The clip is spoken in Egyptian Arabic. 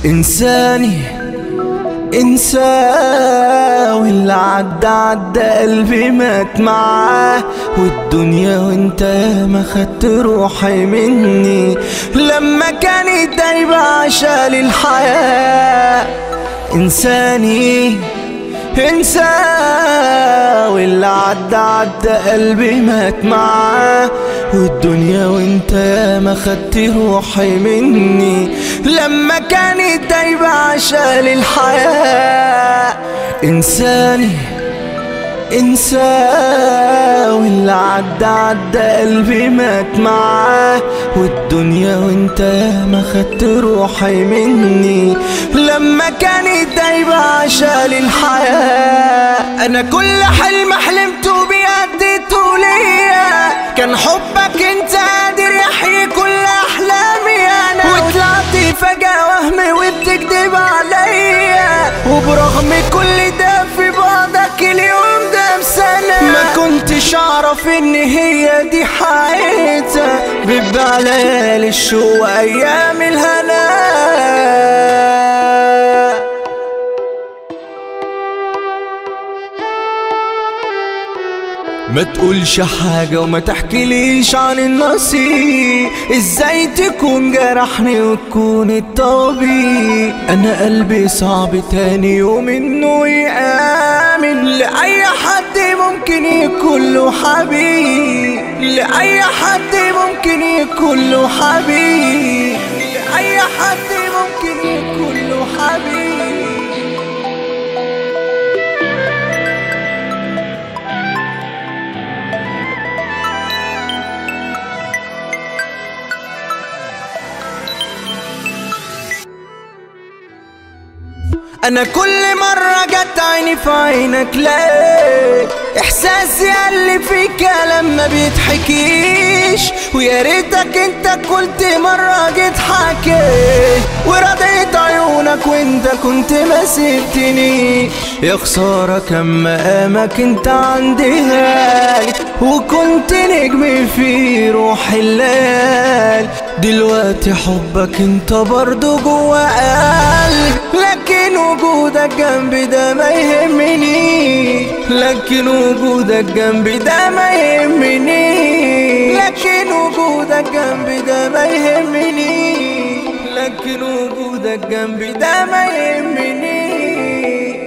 إنساني انسى واللي عدى عدى قلبي مات معاه والدنيا وانت ما خدت روحي مني لما كانت دايبة عشان الحياة انساني انسى واللي عدى عدى قلبي مات معاه والدنيا وانت ما خدت روحي مني لما كانت دايبة عشان الحياة انساني انسى واللي عدى عدى قلبي مات معاه والدنيا وانت ما خدت روحي مني لما كانت دايبة عشان الحياة انا كل حلم حلمته بيديته ليا كان حبك انت قادر يحيي كل احلامي انا وطلعت فجأة وهمي وبتكدب عليا وبرغم كل ده في بعضك اليوم ده بسنة ما كنتش اعرف ان هي دي حياتها بيبقى ليالي الشوق وايام الهنا ما تقولش حاجة وما تحكيليش عن النصيب ازاي تكون جرحني وتكون الطبيب انا قلبي صعب تاني يوم انه يآمن لأي حد ممكن يكون له حبيب لأي حد ممكن يكون له حبيب لأي حد ممكن يكون له حبيب انا كل مرة جت عيني في عينك ليه احساسي اللي فيك لما بيتحكيش ويا ريتك انت قلت مرة جيت حكيت ورضيت عيونك وانت كنت ما سبتني يا خسارة كم مقامك انت عندي غالي وكنت نجم في روح الليل دلوقتي حبك انت برضو جوا قلبي لكن وجودك جنبي ده ما يهمني لكن وجودك جنبي ده ما يهمني لكن وجودك جنبي ده ما يهمني لكن وجودك جنبي ده ما يهمني